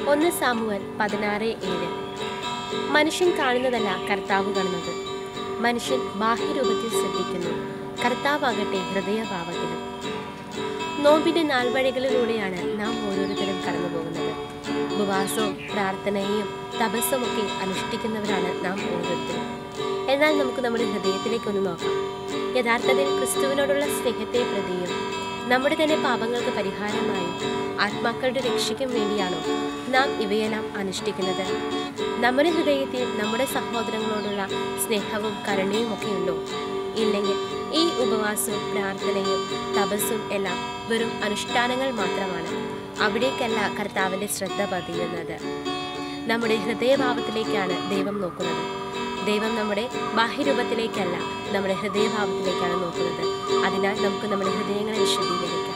ഒന്ന് സാമുവൽ പതിനാറ് ഏഴ് മനുഷ്യൻ കാണുന്നതല്ല കർത്താവ് കാണുന്നത് മനുഷ്യൻ ബാഹ്യരൂപത്തിൽ ശ്രദ്ധിക്കുന്നു കർത്താവാകട്ടെ ഹൃദയഭാവത്തിലും നോമ്പിന്റെ നാൾവഴികളിലൂടെയാണ് നാം ഓരോരുത്തരും കടന്നു പോകുന്നത് ഉപവാസവും പ്രാർത്ഥനയും തപസ്സും ഒക്കെ അനുഷ്ഠിക്കുന്നവരാണ് നാം ഓരോരുത്തരും എന്നാൽ നമുക്ക് നമ്മുടെ ഹൃദയത്തിലേക്ക് ഒന്ന് നോക്കാം യഥാർത്ഥത്തിൽ ക്രിസ്തുവിനോടുള്ള സ്നേഹത്തെ പ്രതിയും നമ്മുടെ തന്നെ പാപങ്ങൾക്ക് പരിഹാരമായും ആത്മാക്കളുടെ രക്ഷയ്ക്കും വേണ്ടിയാണോ നാം ഇവയെല്ലാം അനുഷ്ഠിക്കുന്നത് നമ്മുടെ ഹൃദയത്തിൽ നമ്മുടെ സഹോദരങ്ങളോടുള്ള സ്നേഹവും കരുണയും ഒക്കെ ഉണ്ടോ ഇല്ലെങ്കിൽ ഈ ഉപവാസവും പ്രാർത്ഥനയും തപസ്സും എല്ലാം വെറും അനുഷ്ഠാനങ്ങൾ മാത്രമാണ് അവിടേക്കല്ല കർത്താവിൻ്റെ ശ്രദ്ധ പതിയുന്നത് നമ്മുടെ ഹൃദയഭാവത്തിലേക്കാണ് ദൈവം നോക്കുന്നത് ദൈവം നമ്മുടെ ബാഹ്യരൂപത്തിലേക്കല്ല നമ്മുടെ ഹൃദയഭാവത്തിലേക്കാണ് നോക്കുന്നത് അതിനാൽ നമുക്ക് നമ്മുടെ ഹൃദയങ്ങളെ വിശദീകരിക്കാം